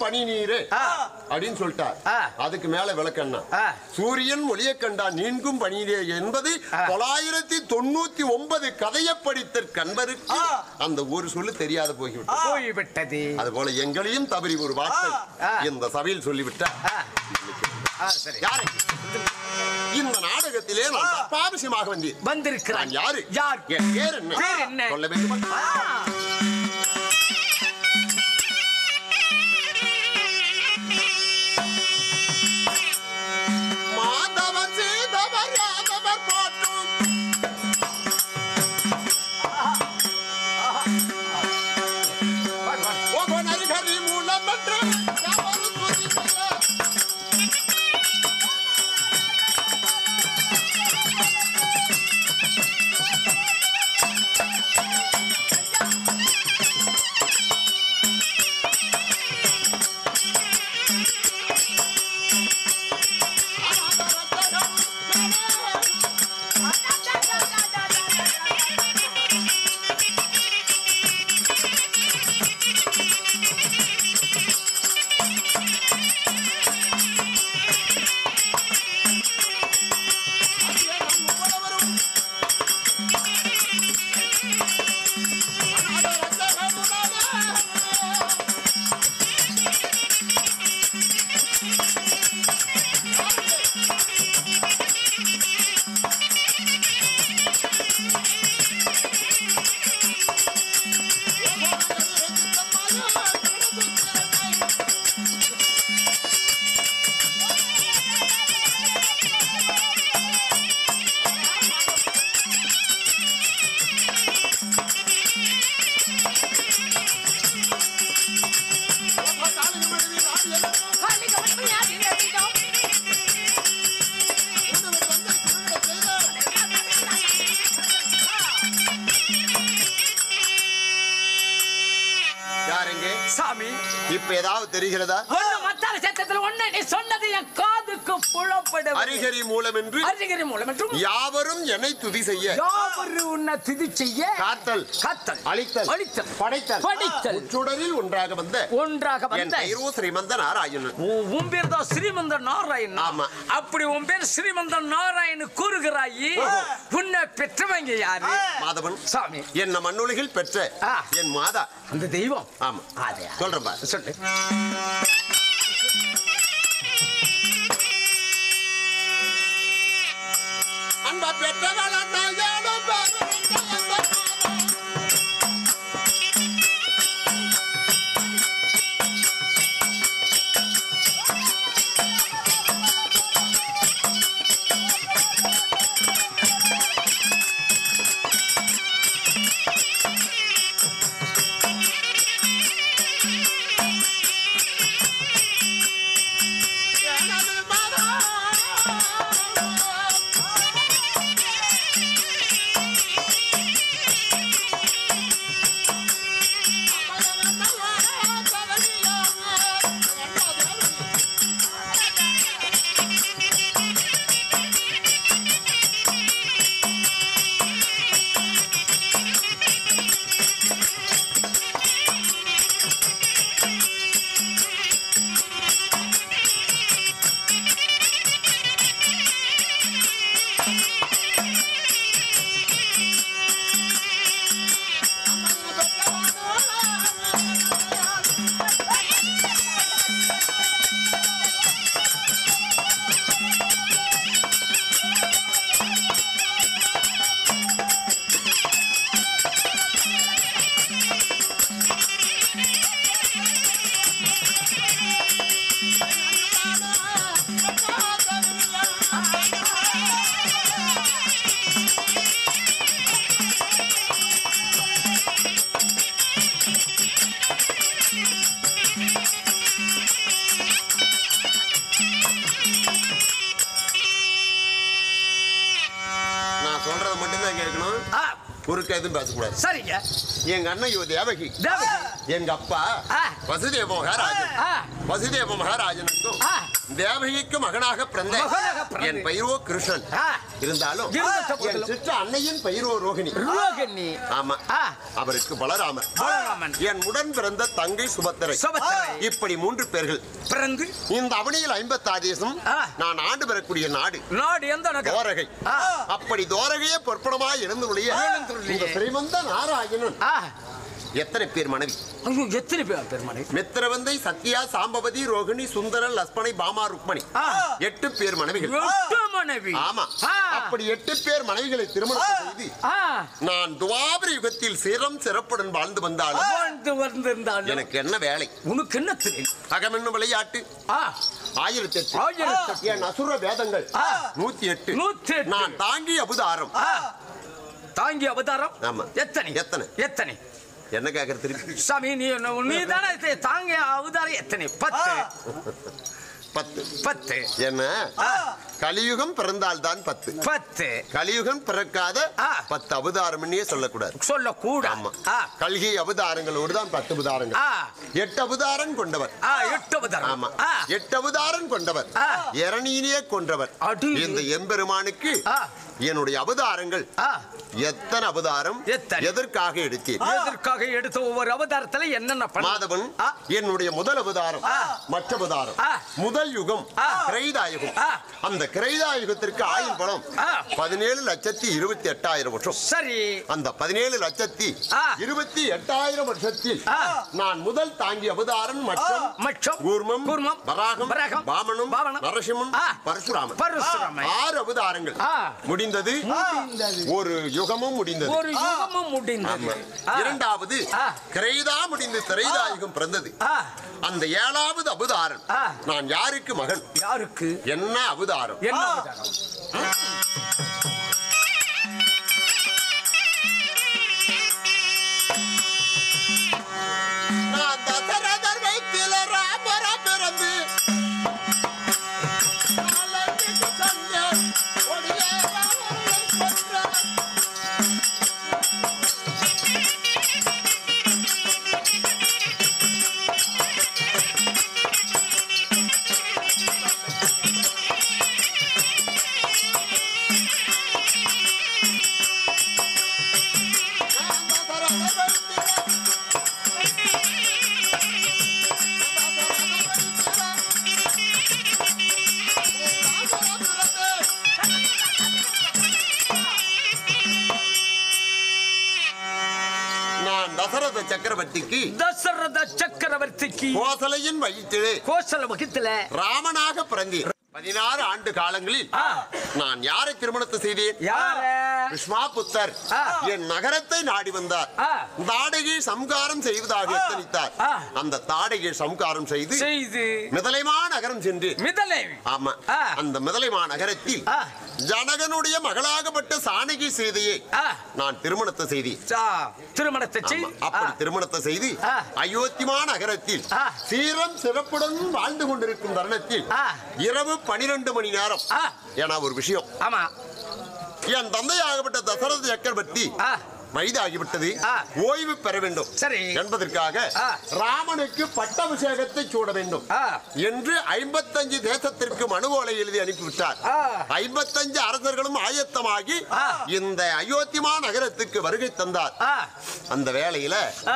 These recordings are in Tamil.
பனி நீரு ஆ. அப்படின்னு சொல்லிட்டார் ஆ. அதுக்கு மேல விளக்கண்ணா ஆ. சூரியன் ஒளிய கண்டா நீங்கும் பணியிலே என்பது ஆ. தொள்ளாயிரத்தி தொண்ணூத்தி ஒன்பது கதையை படித்த கண்பருக்கு ஆ. அந்த ஒரு சொல்லு தெரியாத போய்விட்டது போய்விட்டது அதுபோல எங்களையும் தவறி ஒரு வார்த்தை ஆ. இந்த சபையில் சொல்லிவிட்டார் ஆ. ஆ, சரி யாரை இந்த நாடகத்திலே நான் தப்பாபிஷயமாக வந்தேன் வந்திருக்கிறான் நான் யாரு யார் என் பேர் என்ன பேர் என்ன? சொல்ல வேண்டுமா ஆ. மாதவன் சீதவர் யாதவர் போற்றும் ஒவ்வொரு ஹரி மூலம் என்று யாவரும் துதிப்பவர். யாருங்க சாமி இப்ப ஏதாவது தெரிகிறதா ஒண்ணு மத்தால சத்தத்துல ஒண்ணு நீ சொன்னது என் காதுக்கு புலப்படும் அரிகரி மூலம் என்று அரிசிகரி மூலம் மற்றும் யாவரும் என்னை துதி செய்ய யாவரு உன்னை துதி செய்ய காத்தல் கத்தல் அழித்தல் அழித்தல் படைத்தல் படைத்தல். உச்சுடரில் ஒன்றாக வந்த ஒன்றாக என் வந்த பெயரோ ஸ்ரீமந்த நாராயணன் உன் உன் பேர் தான் ஸ்ரீமந்த நாராயணன் ஆமா. அப்படி உன் பேர் ஸ்ரீமந்த நாராயண் கூறுகிறாயி ஓஹோ. உன்னை பெற்றவங்க யாரு மாதவன் சாமி என்ன மண்ணுலகில் பெற்ற ஆ. என் மாதா அந்த தெய்வம் ஆமா அதே சொல்றேன் பாரு. சொல்லு அன்பா பெற்றவள் அண்ணா ஏழும் பேரும் எந்த மாதம். எனது நான் சொல்றதை மட்டும்தான் கேட்கணும் ஆ, குறுக்க எதுவும் பேசக்கூடாது சரிங்க எங்க அண்ணன் யோ தேவகி தேவகி எங்க அப்பா ஆ. வசுதேவ மகாராஜன் ஆ, வசுதேவ மகாராஜனுக்கும் ஆ. தேவகிக்கு மகனாக பிறந்த மகனாக பிறந்து. என் பெயரோ கிருஷ்ணன் ஆ. இருந்தாலும் இருந்த என் போதிலும். சிற்ற அன்னையின் பெயரோ ரோகிணி ரோகிணி ஆமா ஆ, அவருக்கு பலராமர் பலராமன் என் உடன் பிறந்த தங்கை சுபத்திரை சுபத்திரை. இப்படி மூன்று பேர்கள் பிறந்து இந்த அவனியில் ஐம்பத்தாறு தேசம் ஆ. நான் ஆண்டு பெறக்கூடிய நாடு நாடு எந்த நகரம் தோரகை ஆ. அப்படி தோரகையே பொற்படமாய் எழுந்துடைய எழுந்துள்ளியே. இந்த ஸ்ரீமந்த நாராயணன் ஆ, எத்தனை பேர் மனைவி ஐயோ எத்தனை பேர் பெருமானே மித்திரவந்தை சத்யா சாம்பவதி ரோகிணி சுந்தரன் லஸ்மணை பாமா ருக்மணி ஆ. எட்டு பேர் மனைவிகள் எட்டு மனைவி ஆமா ஆ, அப்படி எட்டு பேர் மனைவிகளை திருமணம் செய்து ஆ, நான் துவாபர யுகத்தில் சிரம் சிறப்புடன் வாழ்ந்து வந்தாலும் வாழ்ந்து வந்திருந்தாலும் எனக்கு என்ன வேலை உனக்கு என்ன தெரியும் அகமென்னும் விளையாட்டு ஆ, ஆயிரத்தி எட்டு ஆயிரத்தி எட்டு. என் அசுர வேதங்கள் ஆ. நூத்தி எட்டு நூத்தி எட்டு. நான் தாங்கி அபுதாரம் ஆ, தாங்கி அவதாரம் ஆமா. எத்தனை எத்தனை? எத்தனை என்ன கேக்குற திருப்பி சாமி நீ நீ தானே தாங்க அவதாரம் எத்தனை பத்து பத்து பத்து என்ன கலியுகம் பிறந்தால்தான் பத்து பத்து கலியுகம் பிறக்காத ஆ. பத்து அவதாரம்னே சொல்லக்கூடாது சொல்லக்கூட ஆமா ஆ, கல்கி அவதாரங்களோடு தான் பத்து அவதாரங்கள் ஆ, எட்டு அவதாரம் கொண்டவர் ஆ, எட்டு அவதாரம் ஆமா ஆ, எட்டு அவதாரம் கொண்டவர் ஆ. எரணியிலே கொன்றவர் அடி. இந்த எம்பெருமானுக்கு ஆ. என்னுடைய அவதாரங்கள் ஆ. எத்தனை அவதாரம் எத்தனை? எதற்காக எடுத்தேன் எதற்காக எடுத்த ஒவ்வொரு அவதாரத்துல என்னென்ன பண்ண மாதவன் ஆ. என்னுடைய முதல் அவதாரம் ஆ. மற்ற அவதாரம் ஆ. முதல் யுகம் ஆ. கிரைதாயுகம் ஆ. அந்த கிரைதாயுகத்திற்கு ஆயுள் பலம் ஆ. பதினேழு லட்சத்தி இருபத்தி எட்டாயிரம் வருஷம் சரி அந்த பதினேழு லட்சத்தி ஆ. இருபத்தி எட்டாயிரம் வருஷத்தில் ஆ. நான் முதல் தாங்கி அவதாரம் மற்றும் மச்சம் கூர்மம் கூர்மம் வராகம் வராகம் வாமனம் வாமனம் நரசிம்மன் ஆ. பரசுராமன் பரசுராமன். ஆறு அவதாரங்கள் ஆ. முடிந்தது ஒரு யுகமும் முடிந்தது ஒரு யுகமும் முடிந்தது ஆமா. ஆ. இரண்டாவது ஆ. கிரைதா முடிந்து திரைதாயுகம் பிறந்தது ஆ, அந்த ஏழாவது அவதாரம் ஆ. நான் யாருக்கு மகன் யாருக்கு என்ன அவதாரம் என்ன அவதாரம் நான் தசரதர் வயிற்றில ராமர பிறந்து நாளைக்கு சந்தை ஒளியே ராமனை கொன்றான். நான் தசரதர் வயிற்றில நான் தசரத சக்கரவர்த்திக்கு தசரத சக்கரவர்த்திக்கு கோசலையின் வயிற்றிலே கோசல வகித்துல ராமனாக பிறந்தேன் பதினாறு ஆண்டு காலங்களில் ஆ. நான் யாரை திருமணத்தை செய்தேன் யார விஸ்மா புத்தர் ஆ. என் நகரத்தை நாடி வந்தார் ஆ. தாடகை சம்காரம் செய்வதாக எத்தனித்தார் ஆ. அந்த தாடகை சம்காரம் செய்து செய்து மிதலைமா நகரம் சென்று மிதலை ஆமா ஆ. அந்த மிதலைமா நகரத்தில் ஆ. ஜனகனுடைய மகளாகப்பட்ட சாணகி செய்தியை ஆ. நான் திருமணத்தை செய்தி சா, திருமணத்தை செய் அப்படி திருமணத்தை செய்து ஆ. அயோத்திமா நகரத்தில் ஆ. சீரம் சிறப்புடன் வாழ்ந்து கொண்டிருக்கும் தருணத்தில் ஆ. இரவு பனிரெண்டு மணி நேரம் ஆ. ஏன்னா ஒரு விஷயம் ஆமா என் தந்தையாகப்பட்ட தசரத சக்கரவர்த்தி ஆ. வயதாகிவிட்டது ஆ. ஓய்வு பெற வேண்டும் சரி. என்பதற்காக ஆ. ராமனுக்கு பட்டாபிஷேகத்தை சூட வேண்டும் ஆ. என்று ஐம்பத்தஞ்சு தேசத்திற்கு மனுவோலை எழுதி அனுப்பிவிட்டார் ஆ. ஐம்பத்தஞ்சு அரசர்களும் ஆயத்தமாகி ஆ. இந்த அயோத்திமா நகரத்துக்கு வருகை தந்தார் ஆ, அந்த வேளையில ஆ,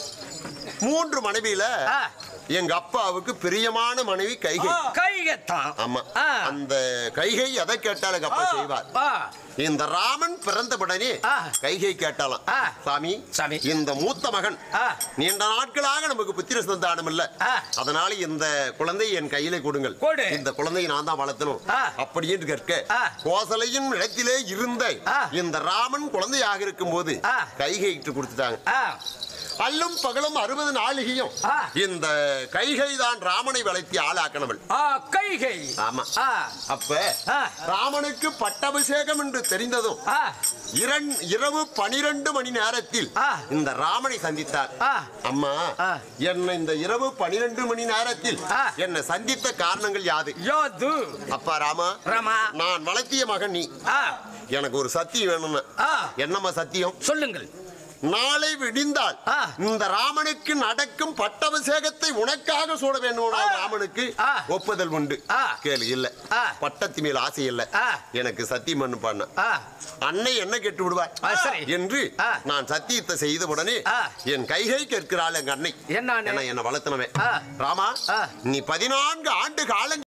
மூன்று மனைவியில ஆ. எங்க அப்பாவுக்கு பிரியமான மனைவி கைகை கையத்தான் ஆமா ஆ. அந்த கைகை எதை கேட்டாலும் எங்க அப்பா செய்வார் ஆ, இந்த ராமன் பிறந்தவுடனே ஆ. கைகை கேட்டாலாம் ஆ. சாமி சாமி. இந்த மூத்த மகன் ஆ. நீண்ட நாட்களாக நமக்கு புத்திர சந்தானம் இல்ல ஆ. அதனால இந்த குழந்தை என் கையில கொடுங்கள் கொடு. இந்த குழந்தையை நான் தான் வளர்த்தணும் ஆ. அப்படின்னு கேட்க ஆ. கோசலையின் இடத்திலே இருந்த ஆ. இந்த ராமன் குழந்தையாக இருக்கும் போது ஆ. கைகைட்டு கொடுத்துட்டாங்க ஆ, அல்லும் பகலும் அறுபது நாளிகையும் ஆ. இந்த கைகை தான் ராமனை வளர்த்தி ஆளாக்கணவள் ஆ, கைகை ஆமா ஆ, அப்ப ஆ. ராமனுக்கு பட்டாபிஷேகம் என்று தெரிந்ததும் ஆ, இரண்- இரவு பனிரெண்டு மணி நேரத்தில் ஆ. இந்த ராமனை சந்தித்தார் ஆ. அம்மா ஆ. என்னை இந்த இரவு பனிரெண்டு மணி நேரத்தில் ஆ. என்னை சந்தித்த காரணங்கள் யாது யாது அப்பா ராமா ரமா நான் வளர்த்திய மகன் நீ ஆ, எனக்கு ஒரு சத்தியம் வேணும்னு ஆ. என்னம்மா சத்தியம் சொல்லுங்கள் நாளை விடிந்தால் ஆ. இந்த ராமனுக்கு நடக்கும் பட்டாபிஷேகத்தை உனக்காக சூட வேண்டும் ஆ. ராமனுக்கு ஆ. ஒப்புதல் உண்டு ஆ. கேளு இல்ல ஆ. பட்டத்து மேல் ஆசை இல்ல ஆ. எனக்கு சத்தியம் பண்ணு பண்ண ஆ, அன்னை என்ன கெட்டு விடுவாய் ஆ, சரி. என்று ஆ. நான் சத்தியத்தை செய்த உடனே ஆ. என் கைகை கேட்கிறாள் எங்க அன்னை என்னான்னு? ஏன்னா என்ன வளர்த்தனவே ஆ. ராமா ஆ. நீ பதினான்கு ஆண்டு காலம்